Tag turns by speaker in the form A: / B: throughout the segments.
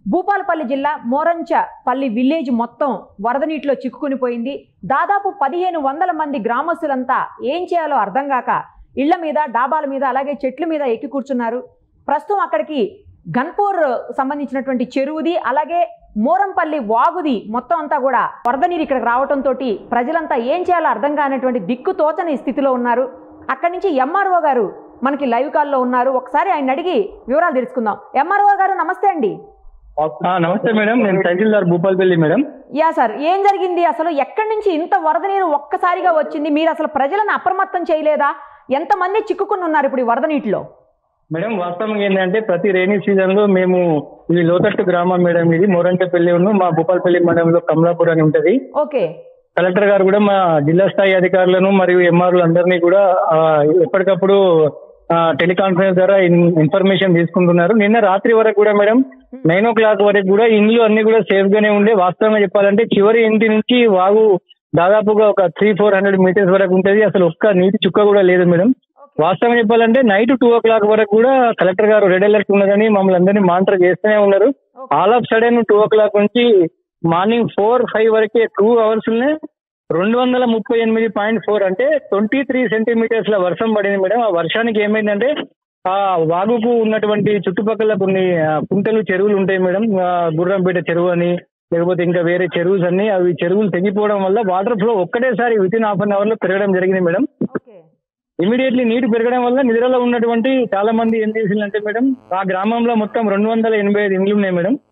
A: భూపాలపల్లి జిల్లా మోరంచపల్లి విలేజ్ మొత్తం వరద నీటిలో చిక్కుకుని పోయింది దాదాపు పదిహేను వందల మంది గ్రామస్తులంతా ఏం చేయాలో అర్థం కాక ఇళ్ల మీద డాబాల మీద అలాగే చెట్ల మీద ఎక్కి కూర్చున్నారు ప్రస్తుతం అక్కడికి గన్పూర్ సంబంధించినటువంటి చెరువుది అలాగే మోరంపల్లి వాగుది మొత్తం అంతా కూడా వరద నీరు ఇక్కడికి రావడంతో ప్రజలంతా ఏం చేయాలో అర్థం కానటువంటి దిక్కు తోచని స్థితిలో ఉన్నారు అక్కడి నుంచి ఎంఆర్ఓ గారు మనకి లైవ్ కాల్లో ఉన్నారు ఒకసారి ఆయన అడిగి వివరాలు తెలుసుకుందాం ఎంఆర్ఓ గారు నమస్తే అండి
B: ఆ, నమస్తే మేడం నేను tahsildar Bhupalpally madam
A: yeah sir ఏం జరిగింది అసలు ఎక్కడి నుంచి ఇంత వరద నీరు ఒక్కసారిగా వచ్చింది మీరు అసలు ప్రజలను అప్రమత్తం చేయలేదా ఎంతమంది చిక్కుకుని ఉన్నారు ఇప్పుడు ఈ వరద నీటిలో
B: మేడం వాస్తవంగా ఏంటంటే ప్రతి రైనీ సీజన్ లో మేము ఇది లోతట్టు గ్రామం మేడం ఇది మోరంటపల్లి ఉన్న మా భూపాల్పల్లి మండలంలో కమలాపూర్ అని ఉంటది
A: ఓకే
B: కలెక్టర్ గారు కూడా మా జిల్లా స్థాయి అధికారులను మరియు ఎంఆర్లు అందరినీ కూడా ఆ, ఎప్పటికప్పుడు టెలికాన్ఫరెన్స్ ద్వారా ఇన్- ఇన్ఫర్మేషన్ తీసుకుంటున్నారు నిన్న రాత్రి వరకు కూడా మేడం నైన్ ఓ క్లాక్ వరకు కూడా ఇండ్లు అన్ని కూడా సేఫ్ గానే ఉండే వాస్తవంగా చెప్పాలంటే చివరి ఇంటి నుంచి వాగు దాదాపుగా ఒక త్రీ ఫోర్ హండ్రెడ్ మీటర్స్ వరకు ఉంటది అసలు ఒక్క నీటి చుక్క కూడా లేదు మేడం వాస్తవం చెప్పాలంటే నైట్ టూ ఓ క్లాక్ వరకు కూడా కలెక్టర్ గారు రెడ్ అలర్ట్ ఉన్నదని మమ్మల్ని అందరినీ మానిటర్ చేస్తూనే ఉన్నారు all of sudden two o'clock నుంచి మార్నింగ్ ఫోర్ ఫైవ్ వరకే టూ అవర్స్ రెండు వందల ముప్పై ఎనిమిది పాయింట్ ఫోర్ అంటే ట్వంటీ త్రీ సెంటీమీటర్స్ ల వర్షం పడింది మేడం ఆ వర్షానికి ఏమైందంటే ఆ వాగుకు ఉన్నటువంటి చుట్టుపక్కల కొన్ని ఆ, కుంటలు చెరువులు ఉంటాయి మేడం ఆ, గుర్రంపేట చెరువు అని లేకపోతే ఇంకా వేరే చెరువుస్ అన్ని అవి చెరువులు తెగిపోవడం వల్ల వాటర్ ఫ్లో ఒక్కటేసారి within half an hour లో పెరగడం జరిగింది మేడం
A: ఓకే
B: ఇమీడియట్లీ నీరు పెరగడం వల్ల నిద్రలో ఉన్నటువంటి చాలా మంది ఏం చేసిందంటే మేడం ఆ గ్రామంలో మొత్తం రెండు వందల ఎనభై ఐదు ఇండ్లు ఉన్నాయి మేడం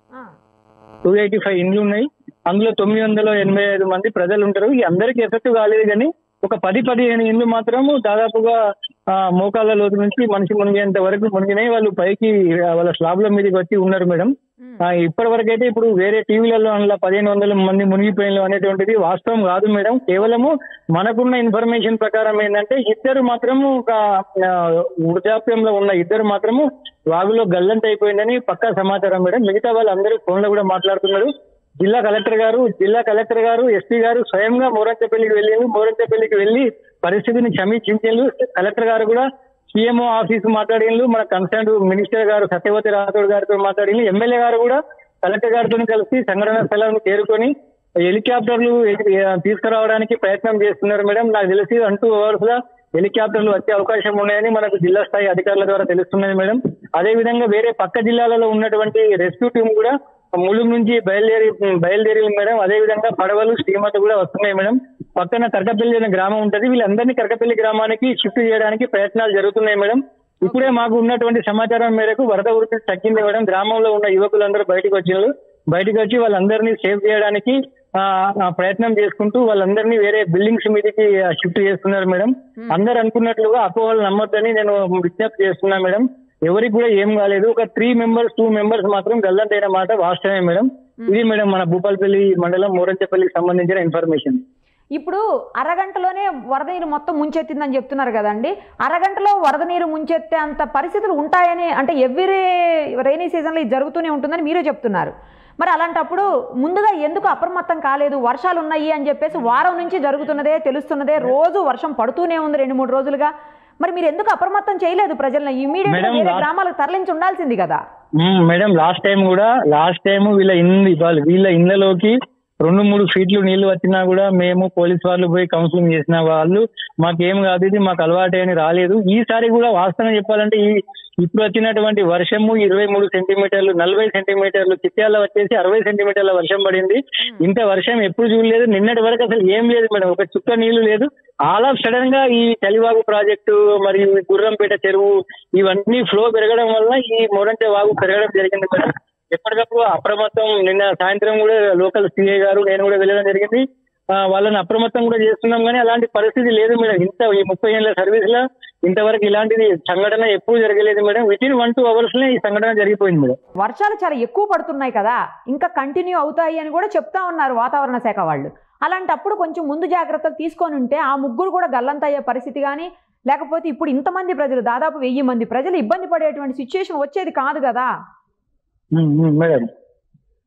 B: టూ ఎయిటీ ఫైవ్ ఇండ్లు ఉన్నాయి అందులో తొమ్మిది వందల ఎనభై ఐదు మంది ప్రజలు ఉంటారు ఈ అందరికీ ఎఫెక్ట్ కాలేదు కానీ ఒక పది పదిహేను ఇండ్లు మాత్రము దాదాపుగా ఆ, మోకాళ్ళ లోతు నుంచి మనిషి మునిగేంత వరకు మునిగినాయి వాళ్ళు పైకి ఆ, వాళ్ళ స్లాబ్ల మీదకి వచ్చి ఉన్నారు మేడం ఆ, ఇప్పటి వరకు అయితే ఇప్పుడు వేరే టీవీలలో అందులో పదిహేను వందల మంది మునిగిపోయిన అనేటువంటిది వాస్తవం కాదు మేడం కేవలము మనకున్న ఇన్ఫర్మేషన్ ప్రకారం ఏంటంటే ఇద్దరు మాత్రము ఒక ఆ, వృద్ధాప్యంలో ఉన్న ఇద్దరు మాత్రము వాగులో గల్లంత అయిపోయిందని పక్కా సమాచారం మేడం మిగతా వాళ్ళందరూ ఫోన్ లో కూడా మాట్లాడుతున్నారు జిల్లా కలెక్టర్ గారు జిల్లా కలెక్టర్ గారు ఎస్పీ గారు స్వయంగా మోరంచపల్లికి వెళ్ళి మోరంచపల్లికి వెళ్ళి పరిస్థితిని సమీక్షించారు కలెక్టర్ గారు కూడా సీఎంఓ ఆఫీస్ మాట్లాడిండ్రు మన కన్సర్న్ మినిస్టర్ గారు సత్యవతి రాథోడ్ గారితో మాట్లాడిండ్రు ఎమ్మెల్యే గారు కూడా కలెక్టర్ గారితో కలిసి సంఘటన స్థలాన్ని చేరుకొని హెలికాప్టర్లు ఎ- తీసుకురావడానికి ప్రయత్నం చేస్తున్నారు మేడం నాకు తెలిసి వన్ టూ అవర్స్ గా హెలికాప్టర్లు వచ్చే అవకాశం ఉన్నాయని మనకు జిల్లా స్థాయి అధికారుల ద్వారా తెలుస్తున్నది మేడం అదే విధంగా వేరే పక్క జిల్లాలలో ఉన్నటువంటి రెస్క్యూ టీం కూడా ములుగు నుంచి బయలుదేరి బయలుదేరి మేడం అదే విధంగా పడవలు స్టీమర్లు కూడా వస్తున్నాయి మేడం పక్కన కరకపల్లి అనే గ్రామం ఉంటది వీళ్ళందరినీ కరకపల్లి గ్రామానికి షిఫ్ట్ చేయడానికి ప్రయత్నాలు జరుగుతున్నాయి మేడం ఇప్పుడే మాకు ఉన్నటువంటి సమాచారం మేరకు వరద ఉధృతి తగ్గింది మేడం గ్రామంలో ఉన్న యువకులందరూ బయటకు వచ్చినారు బయటకు వచ్చి వాళ్ళందరినీ సేవ్ చేయడానికి ఆ, ఆ ప్రయత్నం చేసుకుంటూ వాళ్ళందరినీ వేరే బిల్డింగ్స్ మీదకి షిఫ్ట్ చేస్తున్నారు మేడం అందరు అనుకున్నట్లుగా అపోహలు నమ్మొద్దని నేను విజ్ఞప్తి చేస్తున్నా మేడం ఎవరికి కూడా ఏం కాలేదు ఒక త్రీ మెంబర్స్ టూ మెంబర్స్ మాత్రం గల్లంతైన మాట వాస్తవమే మేడం ఇది మేడం మన భూపాలపల్లి మండలం మోరంచపల్లికి సంబంధించిన ఇన్ఫర్మేషన్
A: ఇప్పుడు అరగంటలోనే వరద నీరు మొత్తం ముంచెత్తిందని చెప్తున్నారు కదండి అరగంటలో వరద నీరు ముంచెత్తే అంత పరిస్థితులు ఉంటాయని అంటే ఎవ్రీ రైనీ సీజన్లో ఇది జరుగుతూనే ఉంటుందని మీరే చెప్తున్నారు మరి అలాంటప్పుడు ముందుగా ఎందుకు అప్రమత్తం కాలేదు వర్షాలు ఉన్నాయి అని చెప్పేసి వారం నుంచి జరుగుతున్నదే తెలుస్తున్నదే రోజు వర్షం పడుతూనే ఉంది రెండు మూడు రోజులుగా మరి మీరు ఎందుకు అప్రమత్తం చేయలేదు ప్రజల్ని ఇమీడియట్
B: మేడం,
A: వేరే
B: లా-
A: గ్రామాలకు తరలించి ఉండాల్సింది కదా
B: మ్మ్, మేడం లాస్ట్ టైం కూడా లాస్ట్ టైం వీళ్ళ ఇల్లు వాళ్ళ వీళ్ళ ఇళ్ళలోకి రెండు మూడు ఫీట్లు నీళ్లు వచ్చినా కూడా మేము పోలీస్ వాళ్ళు పోయి కౌన్సిలింగ్ చేసిన వాళ్ళు మాకేం కాదు ఇది మాకు అలవాటే అని రాలేదు ఈసారి కూడా వాస్తవం చెప్పాలంటే ఈ ఇప్పుడు వచ్చినటువంటి వర్షము ఇరవై మూడు సెంటీమీటర్లు నలభై సెంటీమీటర్లు చిత్యాల వచ్చేసి అరవై సెంటీమీటర్ల వర్షం పడింది ఇంత వర్షం ఎప్పుడు చూడలేదు నిన్నటి వరకు అసలు ఏం లేదు మేడం ఒక చుక్క నీళ్లు లేదు ఆల్ ఆఫ్ సడన్ గా ఈ చలివాగు ప్రాజెక్టు మరియు ఈ గుర్రంపేట చెరువు ఇవన్నీ ఫ్లో పెరగడం వల్ల ఈ మోరంటే వాగు పెరగడం జరిగింది మేడం ఎప్పటికప్పుడు అప్రమత్తం నిన్న సాయంత్రం కూడా లోకల్ సిఐ గారు నేను కూడా వెళ్ళడం జరిగింది ఆ, వాళ్ళని అప్రమత్తం కూడా చేస్తున్నాం కానీ అలాంటి పరిస్థితి లేదు మేడం ఇంత ఈ ముప్పై ఏళ్ళ సర్వీస్ లో ఇంతవరకు ఇలాంటిది సంఘటన ఎప్పుడు జరగలేదు madam within one two hours లో ఈ సంఘటన జరిగిపోయింది మేడం
A: వర్షాలు చాలా ఎక్కువ పడుతున్నాయి కదా ఇంకా కంటిన్యూ అవుతాయి అని కూడా చెప్తా ఉన్నారు వాతావరణ శాఖ వాళ్ళు అలాంటప్పుడు కొంచెం ముందు జాగ్రత్తలు తీసుకొని ఉంటే ఆ ముగ్గురు కూడా గల్లంతయ్యే పరిస్థితి కానీ లేకపోతే ఇప్పుడు ఇంతమంది ప్రజలు దాదాపు వెయ్యి మంది ప్రజలు ఇబ్బంది పడేటువంటి సిచ్యుయేషన్ వచ్చేది కాదు కదా
B: మ్మ్, మ్మ్, మేడం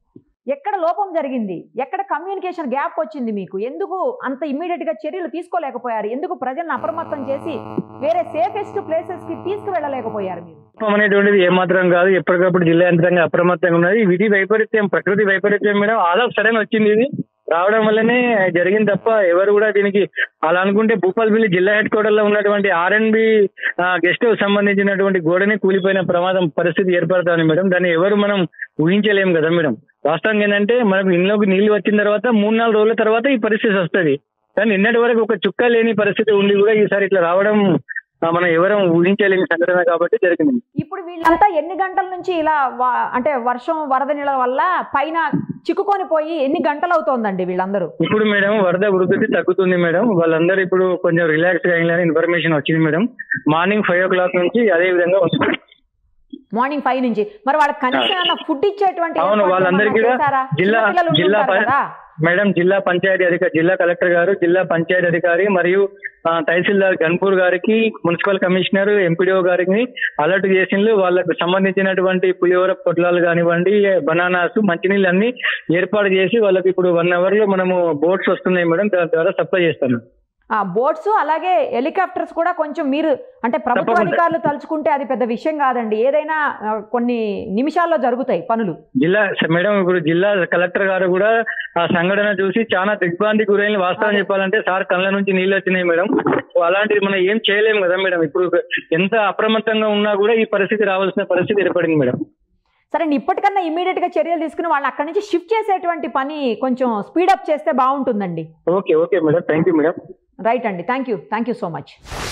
A: ఎక్కడ లోపం జరిగింది ఎక్కడ కమ్యూనికేషన్ గ్యాప్ వచ్చింది మీకు ఎందుకు అంత ఇమ్మీడియట్ గా చర్యలు తీసుకోలేకపోయారు ఎందుకు ప్రజలను అప్రమత్తం చేసి వేరే సేఫెస్ట్ ప్లేసెస్ కి తీసుకువెళ్ళలేకపోయారు మీరు
B: కోపం అనేటువంటిది ఏమాత్రం కాదు ఎప్పటికప్పుడు జిల్లా యంత్రంగా అప్రమత్తంగా ఉన్నది విధి వైపరీత్యం ప్రకృతి వైపరీత్యం మేడం ఆదా సడన్ వచ్చింది ఇది రావడం వల్లనే జరిగింది తప్ప ఎవరు కూడా దీనికి అలా అనుకుంటే భూపాల్పల్లి జిల్లా హెడ్ క్వార్టర్ లో ఉన్నటువంటి R and B guest house సంబంధించినటువంటి గోడని కూలిపోయిన ప్రమాదం పరిస్థితి ఏర్పడుతుంది మేడం దాన్ని ఎవరు మనం ఊహించలేము కదా మేడం వాస్తవంగా ఏంటంటే మనకు ఇంట్లోకి నీళ్లు వచ్చిన తర్వాత మూడు నాలుగు రోజుల తర్వాత ఈ పరిస్థితి వస్తుంది కానీ నిన్నటి వరకు ఒక చుక్క లేని పరిస్థితి ఉండి కూడా ఈసారి ఇట్లా రావడం ఆ, మనం ఎవరం ఊహించలేని సంఘటన కాబట్టి జరిగింది
A: ఇప్పుడు వీళ్ళంతా ఎన్ని గంటల నుంచి ఇలా వా- అంటే వర్షం వరద నీళ్ళ వల్ల పైన చిక్కుకొని పోయి ఎన్ని గంటలు అవుతోందండి వీళ్ళందరూ
B: ఇప్పుడు మేడం వరద ఉధృతి తగ్గుతుంది మేడం వాళ్ళందరూ ఇప్పుడు కొంచెం రిలాక్స్ గా అయిందని ఇన్ఫర్మేషన్ వచ్చింది madam morning five o'clock నుంచి అదే విధంగా వస్తుంది
A: మార్నింగ్ ఫైవ్ నుంచి మరి వాళ్ళకి కనీసం ఏమన్నా ఫుడ్ ఇచ్చేటువంటి
B: అవును,
A: ఏర్పాట్లు
B: వాళ్ళందరికీ
A: ఏమన్నా
B: కూడా
A: చేశారా?
B: జిల్లా-
A: చిన్నపిల్లలు
B: జిల్లా
A: ఉంటుంటారు
B: ప-
A: కదా
B: మేడం జిల్లా పంచాయతీ అధికారి జిల్లా కలెక్టర్ గారు జిల్లా పంచాయతీ అధికారి మరియు ఆ, తహసీల్దార్ గన్పూర్ గారికి మున్సిపల్ కమిషనర్ ఎంపీడీఓ గారికి అలర్ట్ చేసిండ్రు వాళ్ళకు సంబంధించినటువంటి పులిహోర పొట్లాలు కానివ్వండి బనానాస్ మంచినీళ్ళు అన్ని ఏర్పాటు చేసి వాళ్ళకి ఇప్పుడు వన్ అవర్ లో మనము బోట్స్ వస్తున్నాయి మేడం దాని ద్వారా సప్లై చేస్తాను
A: ఆ బోట్స్ అలాగే హెలికాప్టర్స్ కూడా కొంచెం మీరు అంటే ప్రభుత్వ
B: తప్పకుండా.
A: అధికారులు తలుచుకుంటే అది పెద్ద విషయం కాదండి ఏదైనా ఆ, కొన్ని నిమిషాల్లో జరుగుతాయి పనులు
B: జిల్లా మేడం ఇప్పుడు జిల్లా కలెక్టర్ గారు కూడా ఆ సంఘటన చూసి చాలా దిగ్భ్రాంతి గురైన వాస్తవం
A: అదే.
B: చెప్పాలంటే సార్ కళ్ళ నుంచి నీళ్ళు వచ్చినాయి మేడం సో అలాంటిది మనం ఏం చేయలేము కదా మేడం ఇప్పుడు ఎంత అప్రమత్తంగా ఉన్నా కూడా ఈ పరిస్థితి రావాల్సిన పరిస్థితి ఏర్పడింది మేడం
A: సరే అండి, ఇప్పటికన్నా ఇమీడియట్ గా చర్యలు తీసుకుని వాళ్ళని అక్కడి నుంచి షిఫ్ట్ చేసేటువంటి పని కొంచెం స్పీడప్ చేస్తే బాగుంటుందండి
B: okay okay madam thank you madam
A: right అండి thank you thank you so much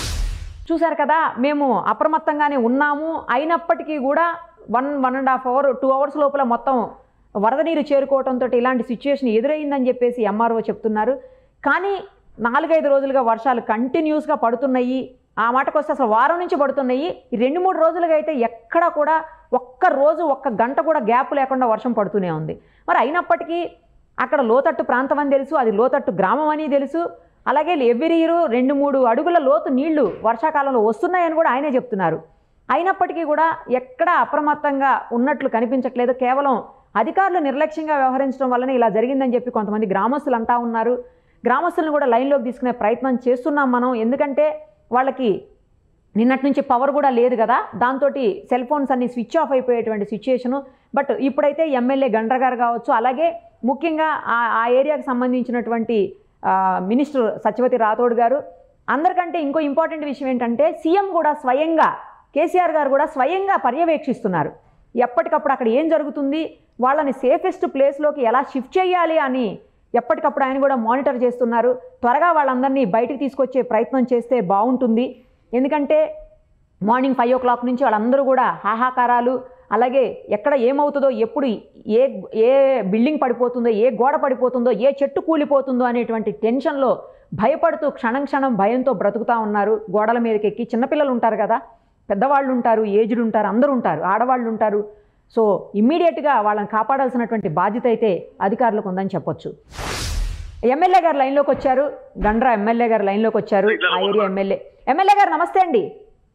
A: చూశారు కదా మేము అప్రమత్తంగానే ఉన్నాము అయినప్పటికీ కూడా one one and half hour two hours లోపల మొత్తం వరద నీరు చేరుకోవడంతో ఇలాంటి సిచ్యుయేషన్ ఎదురైందని చెప్పేసి ఎంఆర్ఓ చెప్తున్నారు కానీ నాలుగైదు రోజులుగా వర్షాలు కంటిన్యూస్గా పడుతున్నాయి ఆ మాటకు వస్తే అసలు వారం నుంచి పడుతున్నాయి ఈ రెండు మూడు రోజులుగా అయితే ఎక్కడ కూడా ఒక్క రోజు ఒక్క గంట కూడా గ్యాప్ లేకుండా వర్షం పడుతూనే ఉంది మరి అయినప్పటికీ అక్కడ లోతట్టు ప్రాంతం అని తెలుసు అది లోతట్టు గ్రామం అని తెలుసు అలాగే ఎవ్రీ ఇయర్ రెండు మూడు అడుగుల లోతు నీళ్లు వర్షాకాలంలో వస్తున్నాయని కూడా ఆయనే చెప్తున్నారు అయినప్పటికీ కూడా ఎక్కడ అప్రమత్తంగా ఉన్నట్లు కనిపించట్లేదు కేవలం అధికారులు నిర్లక్ష్యంగా వ్యవహరించడం వల్లనే ఇలా జరిగిందని చెప్పి కొంతమంది గ్రామస్తులు అంటా ఉన్నారు గ్రామస్తులను కూడా లైన్లోకి తీసుకునే ప్రయత్నం చేస్తున్నాం మనం ఎందుకంటే వాళ్ళకి నిన్నటి నుంచి పవర్ కూడా లేదు కదా దాంతో సెల్ ఫోన్స్ అన్ని స్విచ్ ఆఫ్ అయిపోయేటువంటి సిచ్యుయేషను బట్ ఇప్పుడైతే ఎమ్మెల్యే గండ్ర గారు కావచ్చు అలాగే ముఖ్యంగా ఆ ఆ ఏరియాకి సంబంధించినటువంటి ఆ, మినిస్టర్ సత్యవతి రాథోడ్ గారు అందరికంటే ఇంకో ఇంపార్టెంట్ విషయం ఏంటంటే సీఎం కూడా స్వయంగా కేసీఆర్ గారు కూడా స్వయంగా పర్యవేక్షిస్తున్నారు ఎప్పటికప్పుడు అక్కడ ఏం జరుగుతుంది వాళ్ళని సేఫెస్ట్ ప్లేస్లోకి ఎలా షిఫ్ట్ చేయాలి అని ఎప్పటికప్పుడు ఆయన కూడా మానిటర్ చేస్తున్నారు త్వరగా వాళ్ళందరినీ బయటికి తీసుకొచ్చే ప్రయత్నం చేస్తే బాగుంటుంది ఎందుకంటే మార్నింగ్ ఫైవ్ ఓ క్లాక్ నుంచి వాళ్ళందరూ కూడా హాహాకారాలు అలాగే ఎక్కడ ఏమవుతుందో ఎప్పుడు ఏ ఏ బిల్డింగ్ పడిపోతుందో ఏ గోడ పడిపోతుందో ఏ చెట్టు కూలిపోతుందో అనేటువంటి టెన్షన్లో భయపడుతూ క్షణం క్షణం భయంతో బ్రతుకుతా ఉన్నారు గోడల మీదకి ఎక్కి చిన్నపిల్లలు ఉంటారు కదా పెద్దవాళ్ళు ఉంటారు ఏజ్డ్ ఉంటారు అందరూ ఉంటారు ఆడవాళ్ళు ఉంటారు సో ఇమ్మీడియట్గా వాళ్ళని కాపాడాల్సినటువంటి బాధ్యత అయితే అధికారులకు ఉందని చెప్పొచ్చు ఎమ్మెల్యే గారు లైన్లోకి వచ్చారు గండ్రా ఎమ్మెల్యే గారు లైన్లోకి వచ్చారు ఆ ఏరియా ఎమ్మెల్యే ఎమ్మెల్యే గారు నమస్తే అండి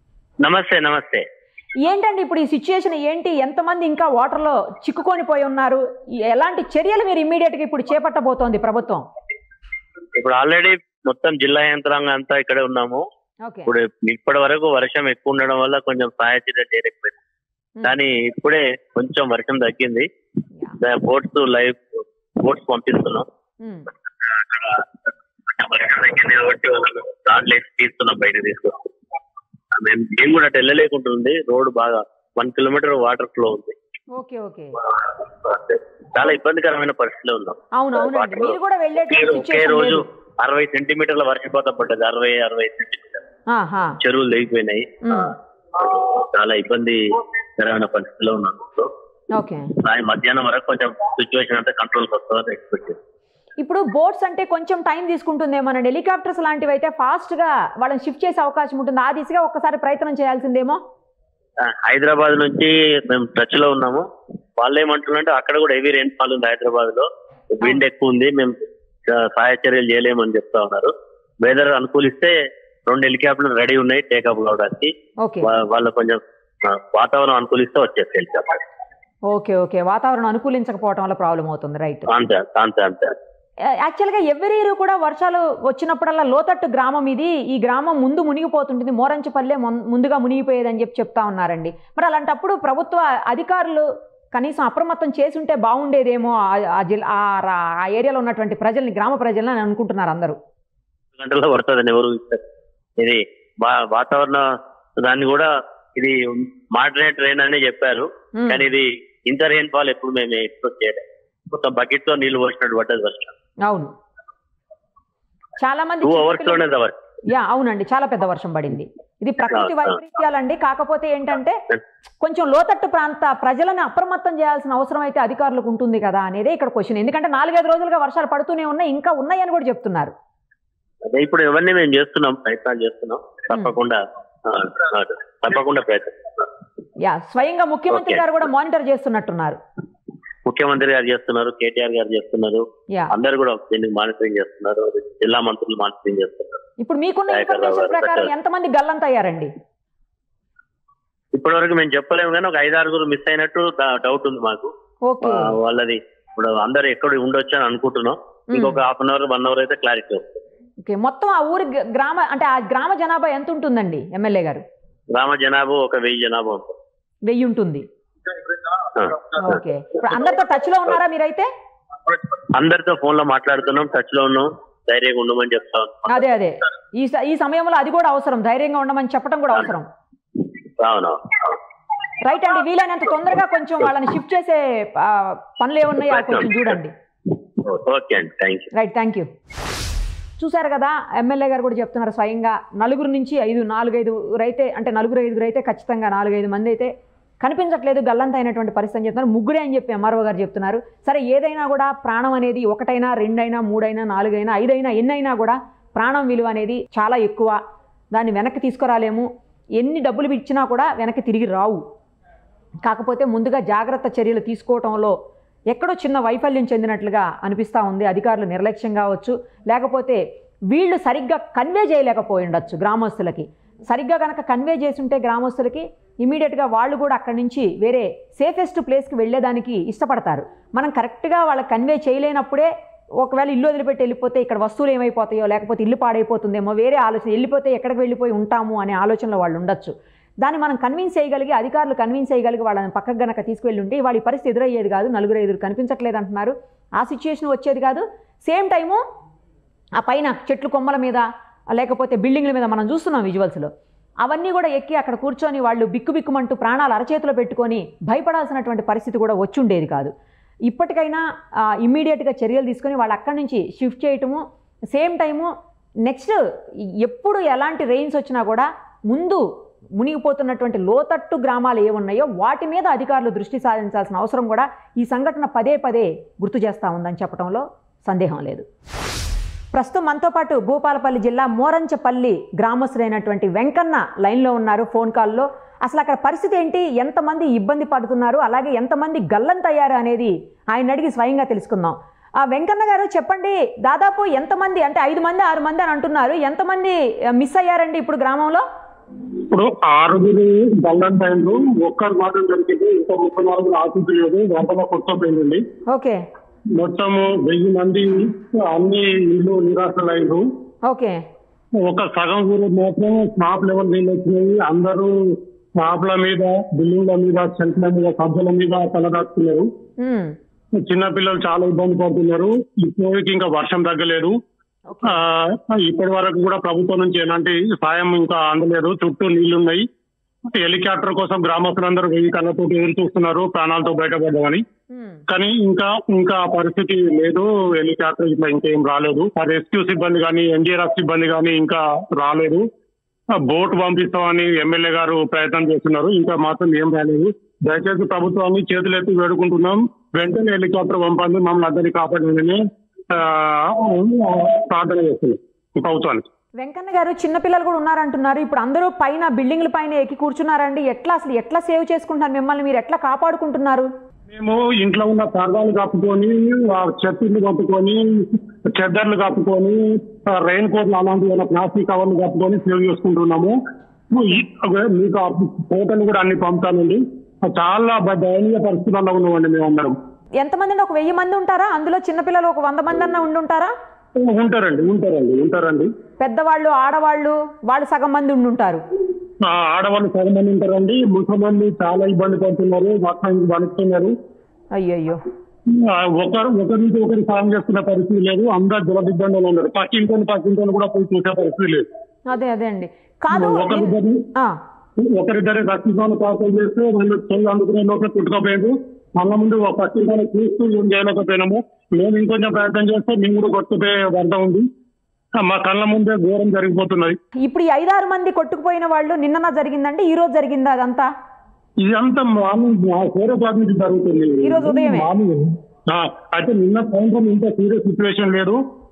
C: నమస్తే నమస్తే
A: ఏంటండి ఇప్పుడు ఈ సిచ్యుయేషన్ ఏంటి ఎంతమంది ఇంకా వాటర్లో చిక్కుకొని పోయి ఉన్నారు ఎలాంటి చర్యలు మీరు ఇమ్మీడియట్గా ఇప్పుడు చేపట్టబోతోంది ప్రభుత్వం
C: ఇప్పుడు ఆల్రెడీ మొత్తం జిల్లా యంత్రాంగం అంతా ఇక్కడే ఉన్నాము
A: ఓకే
C: ఇప్పుడు ఇప్పటి వరకు వర్షం ఎక్కువ ఉండడం వల్ల కొంచెం సహాయ చర్యలు చేయలేకపోయింది కానీ ఇప్పుడే కొంచెం వర్షం తగ్గింది బోట్స్ లైవ్ బోట్స్ పంపిస్తున్నాం అక్కడ వర్షం తగ్గింది కాబట్టి వాళ్ళకు దాంట్లో వేసి తీస్తున్నాం బయట తీసుకొస్తాం మేము మేము కూడా అటు వెళ్ళలేకుంటుంది రోడ్ బాగా వన్ కిలోమీటర్ వాటర్ ఫ్లో ఉంది
A: ఓకే ఓకే
C: చాలా ఇబ్బందికరమైన పరిస్థితిలో ఉన్నాం
A: అవును అవునండి మీరు కూడా వెళ్ళేటువంటి
C: ఒకే
A: సిచ్యుయేషన్
C: రోజు
A: లేదు
C: అరవై సెంటీమీటర్ల వర్షపాతం పడ్డది అరవై అరవై సెంటీమీటర్లు
A: ఆహా.
C: చెరువులు తెగిపోయినాయి
A: ఉమ్.
C: చాలా ఇబ్బందికరమైన పరిస్థితిలో ఉన్నాం
A: ఓకే
C: సాయం మధ్యాహ్నం వరకు కొంచెం సిచ్యువేషన్ అంతా కంట్రోల్కి వస్తుందని ఎక్స్పెక్ట్ చేస్తాం
A: ఇప్పుడు బోట్స్ అంటే కొంచెం టైం తీసుకుంటుందేమోనండి హెలికాప్టర్స్ లాంటివి అయితే ఫాస్ట్గా వాళ్ళని షిఫ్ట్ చేసే అవకాశం ఉంటుంది ఆ దిశగా ఒక్కసారి ప్రయత్నం చేయాల్సిందేమో
C: ఆ, హైదరాబాద్ నుంచి మేము టచ్ లో ఉన్నాము వాళ్ళు ఏమంటున్నారంటే అక్కడ కూడా హెవీ రెయిన్ ఫాల్ ఉంది హైదరాబాద్ లో విండ్ ఎక్కువ ఉంది మేము ఆ, సహాయ చర్యలు చేయలేమని చెప్తా ఉన్నారు వెదర్ అనుకూలిస్తే రెండు హెలికాప్టర్లు రెడీ ఉన్నాయి టేకప్ కావడానికి
A: ఓకే
C: వా- వాళ్ళు కొంచెం ఆ, వాతావరణం అనుకూలిస్తే వచ్చేస్తే హెలికాప్టర్
A: ఓకే ఓకే వాతావరణం అనుకూలించకపోవటం వల్ల ప్రాబ్లం అవుతుంది రైట్
C: అంతే అంతే అంతే
A: యాక్చువల్గా ఎవరి ఇయర్ కూడా వర్షాలు వచ్చినప్పుడల్లా లోతట్టు గ్రామం ఇది ఈ గ్రామం ముందు మునిగిపోతుంటుంది మోరంచపల్లె ముం- ముందుగా మునిగిపోయేదని చెప్పి చెప్తా ఉన్నారండి మరి అలాంటప్పుడు ప్రభుత్వ అధికారులు కనీసం అప్రమత్తం చేసి ఉంటే బాగుండేదేమో ఆ- ఆ జిల్లా ఆ రా- ఆ ఏరియాలో ఉన్నటువంటి ప్రజల్ని గ్రామ ప్రజల్ని అని అనుకుంటున్నారు అందరూ
C: గంటల్లో పడుతుందని ఎవరు ఇస్తారు ఇది వా- వాతావరణ దాన్ని కూడా ఇది మాడరేట్ రెయిన్ అని చెప్పారు
A: ఉమ్,
C: కానీ ఇది ఇంత రెయిన్ ఫాల్ ఎప్పుడు మేము ఎక్స్పెక్ట్ చేయలేదు ఒక బకెట్ తో నీళ్లు పోసినట్టు పడ్డది వర్షం
A: అవును చాలా మంది
C: టూ
A: చిన్న
C: అవర్స్
A: పిల్లలు-
C: లోనే వర్షం
A: యా అవునండి చాలా పెద్ద వర్షం పడింది ఇది ప్రకృతి
C: ఆ, ఆ.
A: వైపరీత్యాలండి కాకపోతే ఏంటంటే కొంచెం లోతట్టు ప్రాంత ప్రజలను అప్రమత్తం చేయాల్సిన అవసరం అయితే అధికారులకు ఉంటుంది కదా అనేదే ఇక్కడ క్వశ్చన్ ఎందుకంటే నాలుగైదు రోజులుగా వర్షాలు పడుతూనే ఉన్నాయి ఇంకా ఉన్నాయని కూడా చెప్తున్నారు
C: అదే ఇప్పుడు ఇవన్నీ మేము చేస్తున్నాం ప్రయత్నాలు చేస్తున్నాం తప్పకుండా ఆ, ఆ, తప్పకుండా ప్రయత్నిస్తున్నాం
A: యా స్వయంగా ముఖ్యమంత్రి
C: Okay.
A: గారు కూడా మానిటర్ చేస్తున్నట్టున్నారు
C: ముఖ్యమంత్రి గారు చేస్తున్నారు కేటీఆర్ గారు చేస్తున్నారు
A: యా
C: అందరు కూడా దీనికి మానిటరింగ్ చేస్తున్నారు జిల్లా మంత్రులు మానిటరింగ్ చేస్తున్నారు
A: ఇప్పుడు మీకున్న
C: దయాకర్ రావు
A: ఇన్ఫర్మేషన్
C: గారు
A: ప్రకారం
C: పెట్టారు.
A: ఎంతమంది గల్లంతయ్యారండి
C: ఇప్పటి వరకు మేము చెప్పలేము కానీ ఒక ఐదు ఆరుగురు మిస్ అయినట్టు డౌట్ ఉంది మాకు
A: ఓకే
C: ఆ, వాళ్ళది ఇప్పుడు అందరు ఎక్కడ ఉండొచ్చు అని అనుకుంటున్నాం ఇంకొక half an hour one hour అయితే క్లారిటీ వస్తుంది
A: ఓకే మొత్తం ఆ ఊరి గ- గ్రామ అంటే ఆ గ్రామ జనాభా ఎంత ఉంటుందండి ఎమ్మెల్యే గారు
C: గ్రామ జనాభా ఒక వెయ్యి జనాభా ఉంటుంది
A: వెయ్యి ఉంటుంది
C: ఆ.
A: ఓకే ఇప్పుడు అందరితో టచ్ లో ఉన్నారా మీరైతే
C: అందరితో ఫోన్ లో మాట్లాడుతున్నాం టచ్ లో ఉన్నాం ధైర్యంగా ఉండమని చెప్తా ఉన్నాం
A: అదే అదే ఈ స- ఈ సమయంలో అది కూడా అవసరం ధైర్యంగా ఉండమని చెప్పడం కూడా అవసరం
C: అవును
A: రైట్ అండి వీలైనంత తొందరగా కొంచెం వాళ్ళని షిఫ్ట్ చేసే ఆ, పనులు ఏమున్నాయో అవి కొంచెం చూడండి
C: ఓకే అండి thank you
A: right thank you చూశారు కదా ఎమ్మెల్యే గారు కూడా చెప్తున్నారు స్వయంగా నలుగురు నుంచి ఐదు నాలుగైదు అయితే అంటే నలుగురు ఐదుగురు అయితే ఖచ్చితంగా నాలుగైదు మంది అయితే కనిపించట్లేదు గల్లంత అయినటువంటి పరిస్థితి అని చెప్తున్నారు ముగ్గురే అని చెప్పి ఎంఆర్ఓ గారు చెప్తున్నారు సరే ఏదైనా కూడా ప్రాణం అనేది ఒకటైనా రెండైనా మూడైనా నాలుగైనా ఐదైనా ఎన్నైనా కూడా ప్రాణం విలువ అనేది చాలా ఎక్కువ దాన్ని వెనక్కి తీసుకురాలేము ఎన్ని డబ్బులు ఇచ్చినా కూడా వెనక్కి తిరిగి రావు కాకపోతే ముందుగా జాగ్రత్త చర్యలు తీసుకోవటంలో ఎక్కడో చిన్న వైఫల్యం చెందినట్లుగా అనిపిస్తూ ఉంది అధికారులు నిర్లక్ష్యం కావచ్చు లేకపోతే వీళ్ళు సరిగ్గా కన్వే చేయలేకపోయి ఉండొచ్చు గ్రామస్తులకి సరిగ్గా కనుక కన్వే చేసుంటే గ్రామస్తులకి ఇమీడియట్గా వాళ్ళు కూడా అక్కడి నుంచి వేరే సేఫెస్ట్ ప్లేస్కి వెళ్ళేదానికి ఇష్టపడతారు మనం కరెక్ట్గా వాళ్ళకి కన్వే చేయలేనప్పుడే ఒకవేళ ఇల్లు వదిలిపెట్టి వెళ్ళిపోతే ఇక్కడ వస్తువులు ఏమైపోతాయో లేకపోతే ఇల్లు పాడైపోతుందేమో వేరే ఆలోచన వెళ్ళిపోతే ఎక్కడికి వెళ్ళిపోయి ఉంటాము అనే ఆలోచనలో వాళ్ళు ఉండొచ్చు దాన్ని మనం కన్విన్స్ చేయగలిగి అధికారులు కన్విన్స్ చేయగలిగి వాళ్ళని పక్కకు గనక తీసుకువెళ్ళి ఉంటే వాళ్ళ ఈ పరిస్థితి ఎదురయ్యేది కాదు నలుగురు ఐదుగురు కనిపించట్లేదు అంటున్నారు ఆ సిచ్యుయేషన్ వచ్చేది కాదు సేమ్ టైము ఆ పైన చెట్లు కొమ్మల మీద లేకపోతే బిల్డింగ్ల మీద మనం చూస్తున్నాం విజువల్స్లో అవన్నీ కూడా ఎక్కి అక్కడ కూర్చొని వాళ్ళు బిక్కు బిక్కుమంటూ ప్రాణాలు అరచేతిలో పెట్టుకొని భయపడాల్సినటువంటి పరిస్థితి కూడా వచ్చి ఉండేది కాదు ఇప్పటికైనా ఇమ్మీడియట్గా చర్యలు తీసుకొని వాళ్ళు అక్కడి నుంచి షిఫ్ట్ చేయటము సేమ్ టైము నెక్స్ట్ ఎప్పుడు ఎలాంటి రెయిన్స్ వచ్చినా కూడా ముందు మునిగిపోతున్నటువంటి లోతట్టు గ్రామాలు ఏమున్నాయో వాటి మీద అధికారులు దృష్టి సాధించాల్సిన అవసరం కూడా ఈ సంఘటన పదే పదే గుర్తు చేస్తూ ఉందని చెప్పడంలో సందేహం లేదు ప్రస్తుతం మనతో పాటు భూపాలపల్లి జిల్లా మోరంచపల్లి గ్రామస్తులైనటువంటి వెంకన్న లైన్లో ఉన్నారు ఫోన్ కాల్లో అసలు అక్కడ పరిస్థితి ఏంటి ఎంతమంది ఇబ్బంది పడుతున్నారు అలాగే ఎంతమంది గల్లంతయ్యారు అనేది ఆయన అడిగి స్వయంగా తెలుసుకుందాం ఆ వెంకన్న గారు చెప్పండి దాదాపు ఎంతమంది అంటే ఐదు మంది ఆరు మంది అని అంటున్నారు ఎంతమంది మిస్ అయ్యారండి ఇప్పుడు గ్రామంలో
D: ఇప్పుడు ఆరుగురు గల్లంత అయిండ్రు ఒక్కరు మాత్రం దొరికింది ఇంకా ముప్పై నాలుగు ఆసుపత్రి లేదు వరదలో కొట్టుకుపోయిందండి
A: ఓకే
D: మొత్తము వెయ్యి మంది అన్ని ఇల్లు నిరాశలైండ్రు
A: ఓకే
D: ఒక సగం ఊరు మాత్రం స్లాబ్ లెవెల్ నీళ్ళు వచ్చినాయి అందరూ స్లాబ్ల మీద బిల్డింగ్ల మీద చెట్ల మీద సభ్యుల మీద తలదాచుకున్నారు
A: ఉమ్,
D: చిన్న పిల్లలు చాలా ఇబ్బంది పడుతున్నారు ఇప్పుడు ఇంకా వర్షం తగ్గలేదు
A: ఓకే
D: ఆ, ఇప్పటి వరకు కూడా ప్రభుత్వం నుంచి ఎలాంటి సాయం ఇంకా అందలేదు చుట్టూ నీళ్లున్నాయి హెలికాప్టర్ కోసం గ్రామస్తులందరూ వెయ్యి కళ్ళతో ఎదురు చూస్తున్నారు ప్రాణాలతో బయటపడ్డామని
A: ఉమ్,
D: కానీ ఇంకా ఇంకా ఆ పరిస్థితి లేదు హెలికాప్టర్ ఇట్లా ఇంకేం రాలేదు ఆ రెస్క్యూ సిబ్బంది కానీ ఎన్డీఆర్ఎఫ్ సిబ్బంది కానీ ఇంకా రాలేదు ఆ బోట్ పంపిస్తామని ఎమ్మెల్యే గారు ప్రయత్నం చేస్తున్నారు ఇంకా మాత్రం ఏం రాలేదు దయచేసి ప్రభుత్వాన్ని చేతులెత్తి వేడుకుంటున్నాం వెంటనే హెలికాప్టర్ పంపండి మమ్మల్ని అందరినీ కాపాడాలని ఆ, ప్రార్థన చేస్తున్నాం ఈ ప్రభుత్వానికి
A: వెంకన్న గారు చిన్నపిల్లలు కూడా ఉన్నారంటున్నారు ఇప్పుడు అందరూ పైన బిల్డింగ్ల పైన ఎక్కి కూర్చున్నారండి ఎట్లా అసలు ఎట్లా సేవ్ చేసుకుంటున్నారు మిమ్మల్ని మీరు ఎట్లా కాపాడుకుంటున్నారు
D: మేము ఇంట్లో ఉన్న పర్దాలు కప్పుకొని ఆ చెట్టులు కప్పుకొని చెద్దర్లు కప్పుకొని రెయిన్ కోట్లు అలాంటి ఏమైనా ప్లాస్టిక్ కవర్లు కప్పుకొని సేవ్ చేసుకుంటున్నాము ఈ- అదే మీకు ఆ ఫోటోలు కూడా అన్ని పంపుతానండి చాలా బ- దయనీయ పరిస్థితుల్లో ఉన్నామండి మేము అందరం
A: ఎంతమంది అండి? ఒక వెయ్యి మంది ఉంటారా అందులో చిన్నపిల్లలు ఒక వంద మంది అన్న ఉండి ఉంటారా
D: ఉంటారండి ఉంటారండి ఉంటారండి
A: పెద్దవాళ్ళు ఆడవాళ్ళు వాళ్ళు సగం మంది ఉండి ఉంటారు
D: ఆ, ఆడవాళ్ళు సగం మంది ఉంటారండి ముసలి చాలా ఇబ్బంది పడుతున్నారు మొత్తానికి వణుకుతున్నారు
A: అయ్యయ్యో
D: ఆ, ఒకరు ఒకరి నుంచి ఒకరు సాయం చేస్తున్న పరిస్థితి లేదు అందరు దురదిబ్బందులు ఉన్నారు పక్కింటోని పక్కింటోని కూడా పోయి చూసే పరిస్థితి లేదు
A: అదే అదే అండి కాదు
D: ఒకరిద్దరు
A: ఆ,
D: ఒకరిద్దరు రక్తదాన పాత్రలు చేస్తే వాళ్ళు చెయ్యి అందుకునే లోపల కుట్టుకోపోయారు మళ్ళా ముందు ఒక పక్కింటోని చూస్తూ ఏం చేయలేకపోయినాము మేము ఇంకొంచెం ప్రయత్నం చేస్తే మేము కూడా కొట్టుకుపోయే వర్ధ ఉంది ఆ, మా కళ్ళ ముందే ఘోరం జరిగిపోతున్నది
A: ఇప్పుడు ఈ ఐదారు మంది కొట్టుకుపోయిన వాళ్ళు నిన్నన జరిగిందండి ఈ రోజు జరిగిందా అదంతా
D: ఇదంతా మార్నింగ్ వేరే జాబ్ నుంచి జరుగుతుంది
A: ఈ రోజు ఉదయమే?
D: మార్నింగ్ ఆ, అయితే నిన్న సాయంత్రం ఇంత సీరియస్ సిచ్యువేషన్ లేదు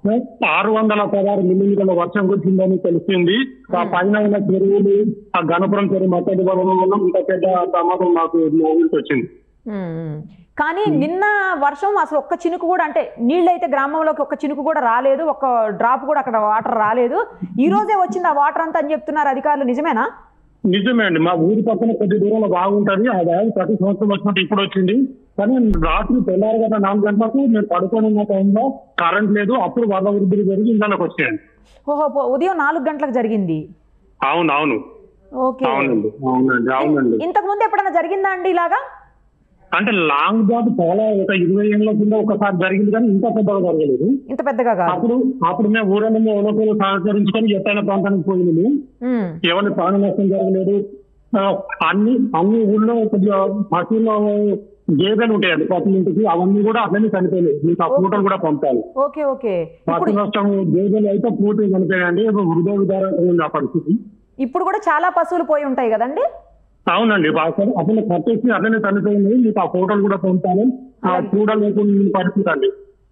D: ఆరు వందల పదహారు మిల్లీమీటర్ల వర్షం కురిసిందని తెలిసింది ఆ పైన ఉన్న చెరువులు ఆ గణపురం చెరువు మత్తడి వల్ల ఇంత పెద్ద ప్రమాదం మాకు ఊరికి వచ్చింది
A: ఉమ్, ఉమ్. కానీ నిన్న వర్షం అసలు ఒక్క చినుకు కూడా అంటే నీళ్ళైతే గ్రామంలోకి ఒక్క చినుకు కూడా రాలేదు ఒక్క డ్రాప్ కూడా అక్కడ వాటర్ రాలేదు ఈ రోజే వచ్చింది ఆ వాటర్ అంతా అని చెప్తున్నారు అధికారులు నిజమేనా
D: నిజమే అండి మా ఊరి పక్కన కొద్ది దూరంలో బాగుంటది ఆ వ్యాధి ప్రతి సంవత్సరం వచ్చినట్టు ఇప్పుడు వచ్చింది కానీ రాత్రి తెల్లారి గంట నాలుగు గంటలకు మేము పడుకొని ఉన్న టైంలో కరెంట్ లేదు అప్పుడు వరద వృద్ధులు జరిగి ఇందానికి వచ్చాయండి
A: ఓహో పో- ఉదయం నాలుగు గంటలకు జరిగింది
D: అవును అవును
A: ఓకే
D: అవునండి అవునండి అవునండి
A: ఇంతకు ముందు ఎప్పుడైనా జరిగిందా అండి ఇలాగా
D: అంటే లాంగ్ జాబ్ చాలా ఒక ఇరవై ఏళ్ళ కింద ఒకసారి జరిగింది కానీ ఇంత పెద్దగా జరగలేదు
A: ఇంత పెద్దగా కాదు
D: అప్పుడు అప్పుడు మేము ఊరలో ఎవరికో సహకరించుకొని ఎత్తైన ప్రాంతానికి పోయింది
A: ఉమ్,
D: ఎవరి ప్రాణ నష్టం జరగలేదు ఆ, అన్ని అన్ని ఊళ్ళో కొద్దిగా పశువుల గేదెలు ఉంటాయండి ప్రతి ఇంటికి అవన్నీ కూడా అట్లనే చనిపోయినాయి మీకు ఆ ఫోటోలు కూడా పంపాలి
A: ఓకే ఓకే ఇప్పుడు
D: పశు నష్టం గేదెలు అయితే పూర్తి చనిపోయాయండి హృదయ విధానం ఉంది ఆ పరిస్థితి
A: ఇప్పుడు కూడా చాలా పశువులు పోయి ఉంటాయి కదండి
D: అవునండి అసలు అసలు కట్టేసి అట్లనే చనిపోయింది మీకు ఆ ఫోటోలు కూడా పంపాను ఆ చూడలేకుండా పరిస్థితి అండి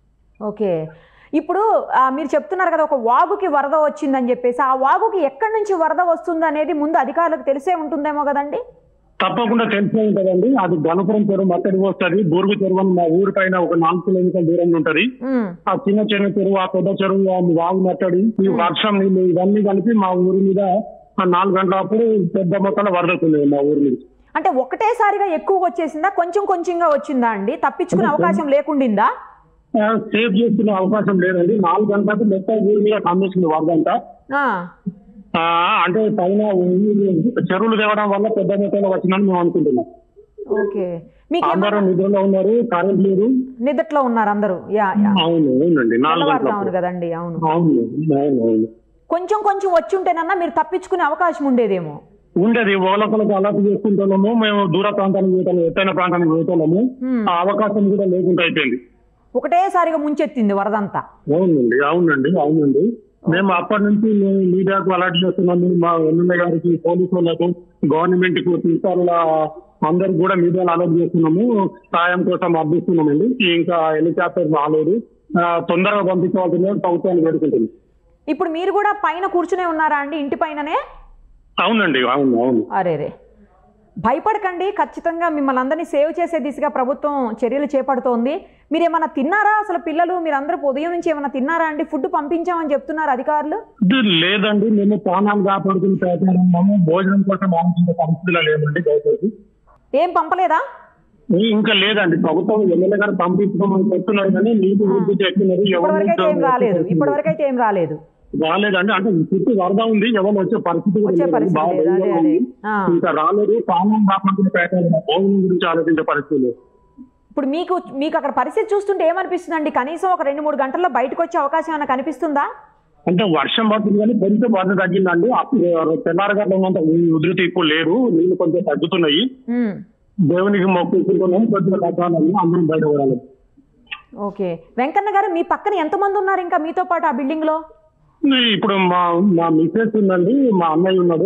A: ఓకే ఇప్పుడు ఆ, మీరు చెప్తున్నారు కదా ఒక వాగుకి వరద వచ్చిందని చెప్పేసి ఆ వాగుకి ఎక్కడి నుంచి వరద వస్తుంది అనేది ముందు అధికారులకు తెలిసే ఉంటుందేమో కదండి
D: తప్పకుండా తెలిసే ఉంటదండి అది గణపురం చెరువు మత్తడి వస్తుంది బూరుగు చెరువు అని మా ఊరి పైన ఒక నాలుగు కిలోమీటర్ల దూరంలో ఉంటది
A: ఉమ్,
D: ఆ చిన్న చిన్న చెరువు ఆ పెద్ద చెరువు ఆ వాగు మత్తడి ఈ వర్షం నీళ్ళు ఇవన్నీ కలిపి మా ఊరి మీద ఆ నాలుగు గంటల అప్పుడు పెద్ద మొత్తంలో వరదతుంది మా ఊరి మీద
A: అంటే ఒకటేసారిగా ఎక్కువగా వచ్చేసిందా కొంచెం కొంచెంగా వచ్చిందా అండి తప్పించుకునే అవకాశం లేకుండిందా
D: ఆ, సేవ్ చేసుకునే అవకాశం లేదండి నాలుగు గంటలకు మొత్తం ఊరి మీద కమ్మేసింది వరదంట
A: ఆ,
D: ఆ, అంటే పైన ఊరి- చెరువులు తేవడం వల్ల పెద్ద మొత్తంలో వచ్చిందని మేము అనుకుంటున్నాం
A: ఓకే మీకు
D: అందరూ నిద్రలో ఉన్నారు కరెంట్ లేదు
A: నిదట్లో ఉన్నారు అందరూ యా యా
D: అవును అవునండి నాలుగు
A: తెల్లవారుజామున
D: గంటలకు
A: కదండి అవును
D: అవును అవును అవును
A: కొంచెం కొంచెం వచ్చి ఉంటేనన్నా మీరు తప్పించుకునే అవకాశం ఉండేదేమో
D: ఉండేది ఓలకులకు అలర్ట్ చేసుకుంటున్నాము మేము దూర ప్రాంతానికి పోతాము ఎత్తైన ప్రాంతానికి పోతున్నాము
A: హ్మ్.
D: ఆ అవకాశం కూడా లేకుండా అయిపోయింది
A: ఒకటేసారిగా ముంచెత్తింది వరదంతా
D: అవునండి అవునండి అవునండి మేము అప్పటి నుంచి మేము మీడియాకు అలర్ట్ చేస్తున్నాము మా ఎమ్మెల్యే గారికి పోలీసు వాళ్ళకు గవర్నమెంట్ కు ఇతరుల అందరికి కూడా మీడియాలో అలర్ట్ చేస్తున్నాము సాయం కోసం అర్థిస్తున్నామండి ఇంకా హెలికాప్టర్ రాలేదు ఆ, తొందరగా పంపించవలసిందే ప్రభుత్వాన్ని వేడుకుంటుంది
A: ఇప్పుడు మీరు కూడా పైన కూర్చునే ఉన్నారా అండి ఇంటి పైననే
D: అవునండి అవును అవును
A: అరేరే భయపడకండి ఖచ్చితంగా మిమ్మల్ని అందరినీ సేవ్ చేసే దిశగా ప్రభుత్వం చర్యలు చేపడుతోంది మీరు ఏమైనా తిన్నారా అసలు పిల్లలు మీరు అందరూ ఉదయం నుంచి ఏమైనా తిన్నారా అండి ఫుడ్ పంపించామని చెప్తున్నారు అధికారులు
D: ఇది లేదండి మేము ప్రాణాలు కాపాడుకుని ప్రయత్నిస్తున్నాము భోజనం కోసం ఆలోచించే పరిస్థితిలో లేదండి దయచేసి
A: ఏం పంపలేదా
D: ఇంకా లేదండి ప్రభుత్వం ఎమ్మెల్యే గారు పంపించమని చెప్తున్నారు కానీ నీటి వృద్ధి చెప్తున్నారు ఎవరు
A: ఇప్పటివరకైతే ఏం రాలేదు ఇప్పటివరకైతే ఏం రాలేదు
D: రాలేదండి అంటే చుట్టూ వరద ఉంది ఎవరు వచ్చే పరిస్థితి కూడా
A: వచ్చే
D: లేదండి.
A: పరిస్థితి
D: బాగా
A: లేదు అదే
D: భయంగా
A: అదే
D: ఉంది.
A: ఆ.
D: ఇంకా రాలేదు ప్రాణం కాపాడుకునే ప్రయత్నం భోజనం గురించి ఆలోచించే పరిస్థితి లేదు
A: ఇప్పుడు మీకు మీకు అక్కడ పరిస్థితి చూస్తుంటే ఏమనిపిస్తుందండి కనీసం ఒక రెండు మూడు గంటల్లో బయటకు వచ్చే అవకాశం ఏమైనా కనిపిస్తుందా
D: అంటే వర్షం పడుతుంది కానీ కొంచెం వరద తగ్గిందండి అప్పుడు తెల్లారగట్ల ఉన్నంత ఉధృతి ఇప్పుడు లేదు నీళ్లు కొంచెం తగ్గుతున్నాయి
A: ఉమ్,
D: దేవునికి మొక్కుకుంటున్నాం కొద్దిగా తగ్గాలని అందరం బయట పడాలి
A: ఓకే వెంకన్న గారు మీ పక్కన ఎంతమంది ఉన్నారు ఇంకా మీతో పాటు ఆ బిల్డింగ్ లో
D: ఇప్పుడు మా మా మిస్సెస్ ఉందండి మా అన్నయ్య ఉన్నాడు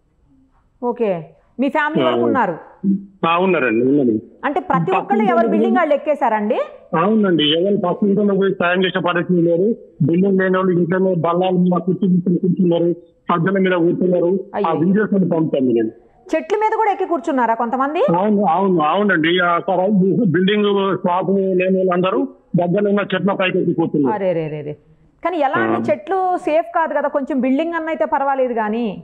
A: ఓకే మీ ఫ్యామిలీ వరకు ఉన్నారు
D: ఆ, ఉన్నారండి ఉన్నది
A: అంటే ప్రతి ఒక్కళ్ళు ఎవరు బిల్డింగ్ వాళ్ళు ఎక్కేశారండి
D: అవునండి ఎవరు ఫస్ట్ ఇంట్లో పోయి సాయం చేసే పరిస్థితి లేదు బిల్డింగ్ లేని వాళ్ళు ఇంట్లోనే బల్లాల మీద కూర్చుని కూర్చుని కూర్చున్నారు సజ్జల మీద కూర్చున్నారు ఆ
A: అయ్యో.
D: వీడియోస్ అని పంపుతాను నేను
A: చెట్ల మీద కూడా ఎక్కి కూర్చున్నారా కొంతమంది
D: అవును అవును అవునండి అక్కడ బిల్డింగ్ స్లాబ్ లేని వాళ్ళందరూ దగ్గర ఉన్న చెట్ల పైకి ఎక్కి కూర్చున్నారు
A: అరే రే రే రే కానీ ఎలా అండి చెట్లు సేఫ్ కాదు కదా కొంచెం బిల్డింగ్ అన్న అయితే పర్వాలేదు కానీ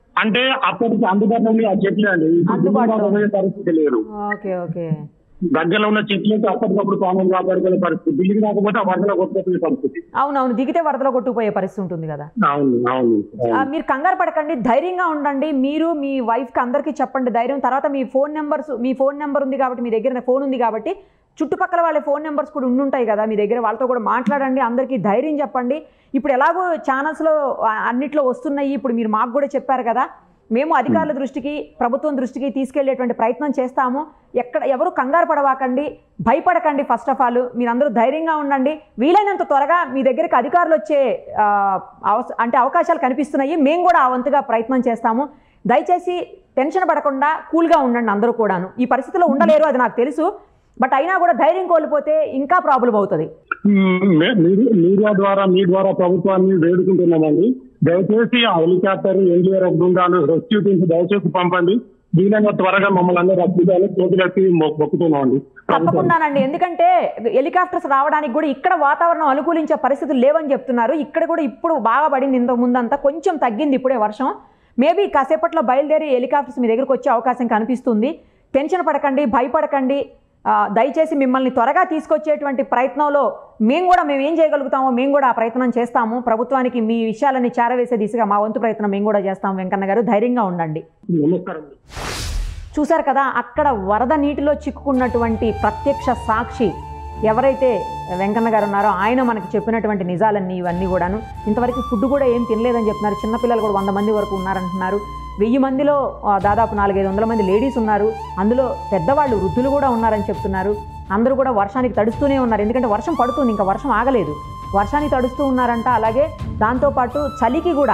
D: అంటే అప్పటికి అందుబాటులో ఉంది ఆ చెట్లు అండి ఇప్పుడు
A: అందుబాటులో.
D: దిగుమతి పోయే పరిస్థితి లేదు
A: ఓకే ఓకే
D: దగ్గరలో ఉన్న చెట్లు అయితే అప్పటికప్పుడు పాములు కాపాడుకునే పరిస్థితి బిల్డింగ్ రాకపోతే ఆ వరదలో కొట్టుకునే పరిస్థితి
A: అవునవును దిగితే వరదలో కొట్టుకుపోయే పరిస్థితి ఉంటుంది కదా
D: అవును అవును
A: ఆ,
D: అవును.
A: మీరు కంగారు పడకండి ధైర్యంగా ఉండండి మీరు మీ వైఫ్కి అందరికీ చెప్పండి ధైర్యం తర్వాత మీ ఫోన్ నెంబర్స్ మీ ఫోన్ నెంబర్ ఉంది కాబట్టి మీ దగ్గర ఫోన్ ఉంది కాబట్టి చుట్టుపక్కల వాళ్ళ ఫోన్ నెంబర్స్ కూడా ఉండుంటాయి కదా మీ దగ్గర వాళ్ళతో కూడా మాట్లాడండి అందరికీ ధైర్యం చెప్పండి ఇప్పుడు ఎలాగో ఛానల్స్లో అన్నిట్లో వస్తున్నాయి ఇప్పుడు మీరు మాకు కూడా చెప్పారు కదా మేము అధికారుల దృష్టికి ప్రభుత్వం దృష్టికి తీసుకెళ్లేటువంటి ప్రయత్నం చేస్తాము ఎక్కడ ఎవరు కంగారు పడవాకండి భయపడకండి ఫస్ట్ ఆఫ్ ఆల్ మీరందరూ ధైర్యంగా ఉండండి వీలైనంత త్వరగా మీ దగ్గరికి అధికారులు వచ్చే ఆ, అవస- అంటే అవకాశాలు కనిపిస్తున్నాయి మేము కూడా ఆ వంతుగా ప్రయత్నం చేస్తాము దయచేసి టెన్షన్ పడకుండా కూల్గా ఉండండి అందరూ కూడాను ఈ పరిస్థితిలో ఉండలేరు అది నాకు తెలుసు బట్ అయినా కూడా ధైర్యం కోల్పోతే ఇంకా ప్రాబ్లం అవుతుంది
D: మ్మ్. మే- మీరు- మీడియా ద్వారా మీ ద్వారా ప్రభుత్వాన్ని వేడుకుంటున్నామండి దయచేసి ఆ హెలికాప్టర్ ఎన్జిఓ బృందాలు రెస్క్యూ టీమ్స్ దయచేసి పంపండి వీలైన త్వరగా మమ్మల్ని అందరూ రక్షించాలని చేతులెత్తి మొ- మొక్కుతున్నామండి ప్రభుత్వం
A: తప్పకుండానండి ఎందుకంటే హెలికాప్టర్స్ రావడానికి కూడా ఇక్కడ వాతావరణం అనుకూలించే పరిస్థితులు లేవని చెప్తున్నారు ఇక్కడ కూడా ఇప్పుడు బాగా పడింది ఇంత ముందంతా కొంచెం తగ్గింది ఇప్పుడే వర్షం మేబీ కాసేపట్లో బయలుదేరి హెలికాప్టర్స్ మీ దగ్గరకు వచ్చే అవకాశం కనిపిస్తుంది టెన్షన్ పడకండి భయపడకండి ఆ, దయచేసి మిమ్మల్ని త్వరగా తీసుకొచ్చేటువంటి ప్రయత్నంలో మేము కూడా మేము ఏం చేయగలుగుతామో మేము కూడా ఆ ప్రయత్నం చేస్తాము ప్రభుత్వానికి మీ విషయాలని చేరవేసే దిశగా మా వంతు ప్రయత్నం మేము కూడా చేస్తాం వెంకన్న గారు ధైర్యంగా ఉండండి
D: నమస్కారం
A: చూశారు కదా అక్కడ వరద నీటిలో చిక్కుకున్నటువంటి ప్రత్యక్ష సాక్షి ఎవరైతే వెంకన్న గారు ఉన్నారో ఆయన మనకి చెప్పినటువంటి నిజాలన్నీ ఇవన్నీ కూడాను ఇంతవరకు ఫుడ్ కూడా ఏం తినలేదని చెప్తున్నారు చిన్నపిల్లలు కూడా వంద మంది వరకు ఉన్నారంటున్నారు వెయ్యి మందిలో ఆ, దాదాపు నాలుగైదు వందల మంది లేడీస్ ఉన్నారు అందులో పెద్దవాళ్ళు వృద్ధులు కూడా ఉన్నారని చెప్తున్నారు అందరూ కూడా వర్షానికి తడుస్తూనే ఉన్నారు ఎందుకంటే వర్షం పడుతుంది ఇంకా వర్షం ఆగలేదు వర్షానికి తడుస్తూ ఉన్నారంట అలాగే దాంతోపాటు చలికి కూడా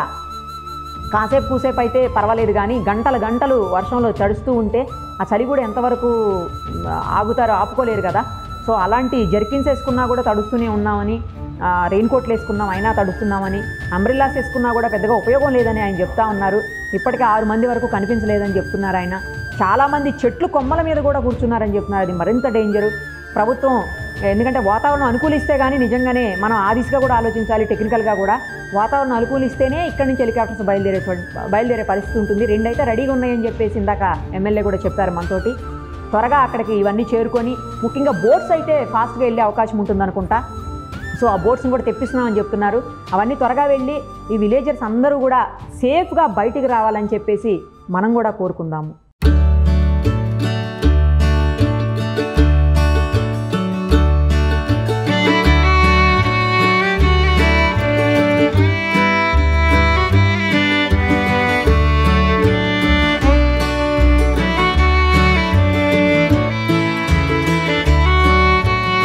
A: కాసేపు కూసేపు అయితే పర్వాలేదు కానీ గంటలు గంటలు వర్షంలో తడుస్తూ ఉంటే ఆ చలి కూడా ఎంతవరకు మ్, ఆగుతారో ఆపుకోలేరు కదా సో అలాంటి జర్కిన్స్ వేసుకున్నా కూడా తడుస్తూనే ఉన్నామని ఆ, రెయిన్ కోట్లు వేసుకున్నాం అయినా తడుస్తున్నామని అంబ్రిల్లాస్ వేసుకున్నా కూడా పెద్దగా ఉపయోగం లేదని ఆయన చెప్తా ఉన్నారు ఇప్పటికే ఆరు మంది వరకు కనిపించలేదని చెప్తున్నారు ఆయన చాలామంది చెట్లు కొమ్మల మీద కూడా కూర్చున్నారని చెప్తున్నారు అది మరింత డేంజరు ప్రభుత్వం ఎందుకంటే వాతావరణం అనుకూలిస్తే కానీ నిజంగానే మనం ఆ దిశగా కూడా ఆలోచించాలి టెక్నికల్గా కూడా వాతావరణం అనుకూలిస్తేనే ఇక్కడి నుంచి హెలికాప్టర్స్ బయలుదేరే బయలుదేరే పరిస్థితి ఉంటుంది రెండైతే రెడీగా ఉన్నాయని చెప్పేసి ఇందాక ఎమ్మెల్యే కూడా చెప్పారు మనతోటి త్వరగా అక్కడికి ఇవన్నీ చేరుకొని ముఖ్యంగా బోట్స్ అయితే ఫాస్ట్గా వెళ్ళే అవకాశం ఉంటుందనుకుంటా సో ఆ బోట్స్ని కూడా తెప్పిస్తున్నామని చెప్తున్నారు అవన్నీ త్వరగా వెళ్ళి ఈ విలేజర్స్ అందరూ కూడా సేఫ్గా బయటికి రావాలని చెప్పేసి మనం కూడా కోరుకుందాము